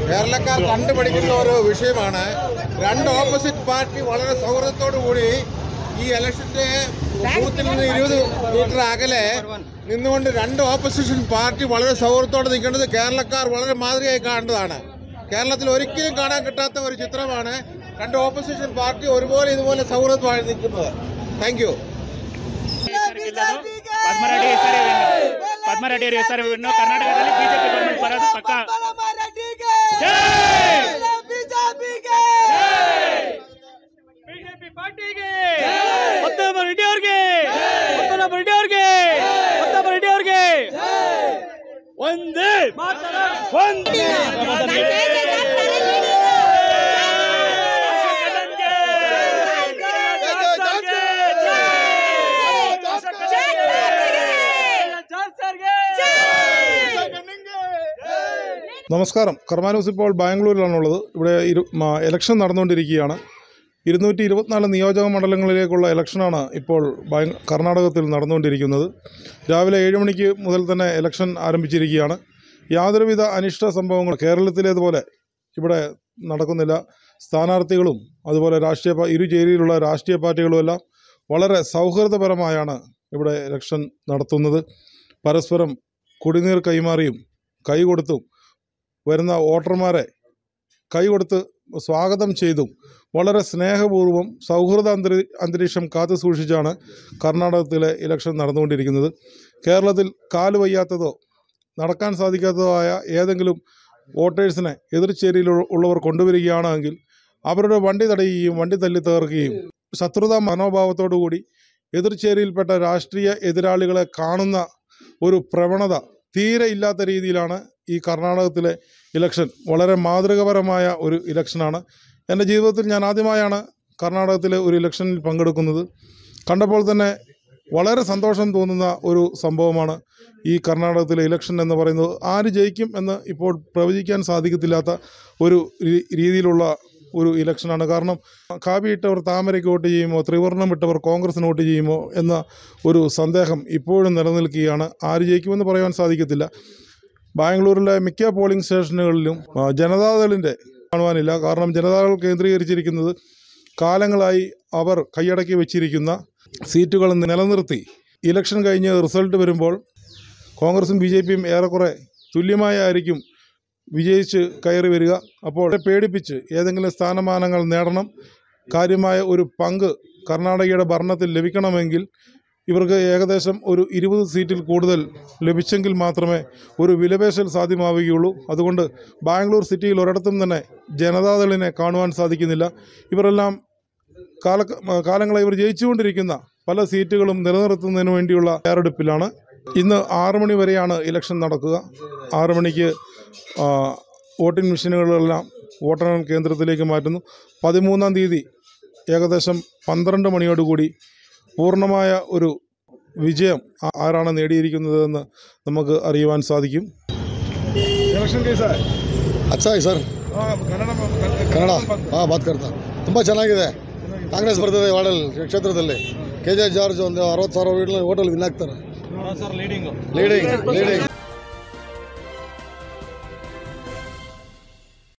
കേരളക്കാർ കണ്ടുപിടിക്കുന്ന ഒരു വിഷയമാണ് രണ്ട് ഓപ്പോസിറ്റ് പാർട്ടി വളരെ സൗഹൃദത്തോടു കൂടി ഈ ഇലക്ഷന്റെ ബൂത്തിൽ നിന്ന് ഇരുപത് മീറ്റർ അകലെ നിന്നുകൊണ്ട് രണ്ട് ഓപ്പോസിഷൻ പാർട്ടി വളരെ സൗഹൃദത്തോടെ നിൽക്കേണ്ടത് കേരളക്കാർ വളരെ മാതൃകയായി കാണേണ്ടതാണ് കേരളത്തിൽ ഒരിക്കലും കാണാൻ കിട്ടാത്ത ഒരു ചിത്രമാണ് രണ്ട് ഓപ്പോസിഷൻ പാർട്ടി ഒരുപോലെ ഇതുപോലെ സൗഹൃദമായി നിൽക്കുന്നത് താങ്ക് ಯು ಪದ್ಮರೆಡ್ಡಿ ಹೆಸರೇ ವಿನ್ನು ಪದ್ಮರೆಡ್ಡಿ ಅವರ ಹೆಸರು ವಿನ್ನು ಕರ್ನಾಟಕದಲ್ಲಿ ಬಿಜೆಪಿ ಗೌರ್ಮೆಂಟ್ ಬರೋದು ಪಕ್ಕ ಬಿಜೆಪಿ ಪಾರ್ಟಿಗೆ ಉತ್ತಮ ರೆಡ್ಡಿ ಅವ್ರಿಗೆ ಉತ್ತಮ ರೆಡ್ಡಿ ಅವ್ರಿಗೆ ಉತ್ತಮ ರೆಡ್ಡಿ ಅವ್ರಿಗೆ ಒಂದೇ ಒಂದೇ നമസ്കാരം കർമാനൂസ് ഇപ്പോൾ ബാംഗ്ലൂരിലാണുള്ളത് ഇവിടെ ഇരു മ- ഇലക്ഷൻ നടന്നുകൊണ്ടിരിക്കുകയാണ് ഇരുന്നൂറ്റി ഇരുപത്തിനാല് നിയോജക മണ്ഡലങ്ങളിലേക്കുള്ള ഇലക്ഷനാണ് ഇപ്പോൾ ബാങ് കർണാടകത്തിൽ നടന്നുകൊണ്ടിരിക്കുന്നത് രാവിലെ ഏഴ് മണിക്ക് മുതൽ തന്നെ ഇലക്ഷൻ ആരംഭിച്ചിരിക്കുകയാണ് യാതൊരുവിധ അനിഷ്ട സംഭവങ്ങൾ കേരളത്തിലേതുപോലെ ഇവിടെ നടക്കുന്നില്ല സ്ഥാനാർത്ഥികളും അതുപോലെ രാഷ്ട്രീയ പാ- ഇരു ചേരിയിലുള്ള രാഷ്ട്രീയ പാർട്ടികളുമെല്ലാം വളരെ സൗഹൃദപരമായാണ് ഇവിടെ ഇലക്ഷൻ നടത്തുന്നത് പരസ്പരം കുടിനീർ കൈമാറിയും കൈ കൊടുത്തും വരുന്ന വോട്ടർമാരെ കൈകൊടുത്ത് സ്വാഗതം ചെയ്തും വളരെ സ്നേഹപൂർവ്വം സൗഹൃദ അന്തരീ അന്തരീക്ഷം കാത്തു സൂക്ഷിച്ചാണ് കർണാടകത്തിലെ ഇലക്ഷൻ നടന്നുകൊണ്ടിരിക്കുന്നത് കേരളത്തിൽ കാല് വയ്യാത്തതോ നടക്കാൻ സാധിക്കാത്തതോ ആയ ഏതെങ്കിലും വോട്ടേഴ്സിനെ എതിർചേരിയിൽ ഉള്ളവർ കൊണ്ടുവരികയാണെങ്കിൽ അവരുടെ വണ്ടി തടയുകയും വണ്ടി തല്ലി തകർക്കുകയും ശത്രുതാ മനോഭാവത്തോടു കൂടി എതിർചേരിയിൽപ്പെട്ട രാഷ്ട്രീയ എതിരാളികളെ കാണുന്ന ഒരു പ്രവണത തീരെ ഇല്ലാത്ത രീതിയിലാണ് ഈ കർണാടകത്തിലെ ഇലക്ഷൻ വളരെ മാതൃകപരമായ ഒരു ഇലക്ഷനാണ് എൻ്റെ ജീവിതത്തിൽ ഞാൻ ആദ്യമായാണ് കർണാടകത്തിലെ ഒരു ഇലക്ഷനിൽ പങ്കെടുക്കുന്നത് കണ്ടപ്പോൾ തന്നെ വളരെ സന്തോഷം തോന്നുന്ന ഒരു സംഭവമാണ് ഈ കർണാടകത്തിലെ ഇലക്ഷൻ എന്ന് പറയുന്നത് ആര് ജയിക്കും എന്ന് ഇപ്പോൾ പ്രവചിക്കാൻ സാധിക്കത്തില്ലാത്ത ഒരു രീ- രീതിയിലുള്ള ഒരു ഇലക്ഷനാണ് കാരണം കാവി ഇട്ടവർ താമരയ്ക്ക് വോട്ട് ചെയ്യുമോ ത്രിവർണം ഇട്ടവർ കോൺഗ്രസിന് വോട്ട് ചെയ്യുമോ എന്ന ഒരു സന്ദേഹം ഇപ്പോഴും നിലനിൽക്കുകയാണ് ആര് ജയിക്കുമെന്ന് പറയാൻ സാധിക്കത്തില്ല ബാംഗ്ലൂരിലെ മിക്ക പോളിംഗ് സ്റ്റേഷനുകളിലും ആ, ജനതാദളിൻ്റെ കാണുവാനില്ല കാരണം ജനതാദൾ കേന്ദ്രീകരിച്ചിരിക്കുന്നത് കാലങ്ങളായി അവർ കൈയടക്കി വെച്ചിരിക്കുന്ന സീറ്റുകൾ നിലനിർത്തി ഇലക്ഷൻ കഴിഞ്ഞ് റിസൾട്ട് വരുമ്പോൾ കോൺഗ്രസും ബി ജെ പിയും ഏറെക്കുറെ തുല്യമായായിരിക്കും വിജയിച്ച് കയറി വരിക അപ്പോൾ പേടിപ്പിച്ച് ഏതെങ്കിലും സ്ഥാനമാനങ്ങൾ നേടണം കാര്യമായ ഒരു പങ്ക് കർണാടകയുടെ ഭരണത്തിൽ ലഭിക്കണമെങ്കിൽ ഇവർക്ക് ഏകദേശം ഒരു ഇരുപത് സീറ്റിൽ കൂടുതൽ ലഭിച്ചെങ്കിൽ മാത്രമേ ഒരു വിലപേശൽ സാധ്യമാവുകയുള്ളൂ അതുകൊണ്ട് ബാംഗ്ലൂർ സിറ്റിയിൽ ഒരിടത്തും തന്നെ ജനതാദളിനെ കാണുവാൻ സാധിക്കുന്നില്ല ഇവരെല്ലാം കാല കാലങ്ങളായി ഇവർ ജയിച്ചുകൊണ്ടിരിക്കുന്ന പല സീറ്റുകളും നിലനിർത്തുന്നതിന് വേണ്ടിയുള്ള തയ്യാറെടുപ്പിലാണ് ഇന്ന് ആറ് മണി വരെയാണ് ഇലക്ഷൻ നടക്കുക ആറ് മണിക്ക് ആ, വോട്ടിംഗ് മെഷീനുകളെല്ലാം വോട്ടെണ്ണൽ കേന്ദ്രത്തിലേക്ക് മാറ്റുന്നു പതിമൂന്നാം തീയതി ഏകദേശം പന്ത്രണ്ട് മണിയോടുകൂടി പൂർണ്ണമായ ഒരു വിജയം ആ- ആരാണ് നേടിയിരിക്കുന്നതെന്ന് നമുക്ക് അറിയുവാൻ സാധിക്കും ಇಲೆಕ್ಷನ್ ಕೇಸ ಅಚ್ಚಾ ಸರ್ ಕನ್ನಡ ಹಾಂ ಬಾತ್ ಕರ್ತಾ ತುಂಬ ಚೆನ್ನಾಗಿದೆ ಕಾಂಗ್ರೆಸ್ ಬರ್ತದೆ ವಾರ್ಡಲ್ಲಿ ಕ್ಷೇತ್ರದಲ್ಲಿ ಕೆ ಜೆ ಜಾರ್ಜ್ ಒಂದು ಅರವತ್ತು ಸಾವಿರ ಹೋಟೆಲ್ ವಿನ್ ಆಗ್ತಾರೆ ಲೀಡಿಂಗ್ ಲೀಡಿಂಗ್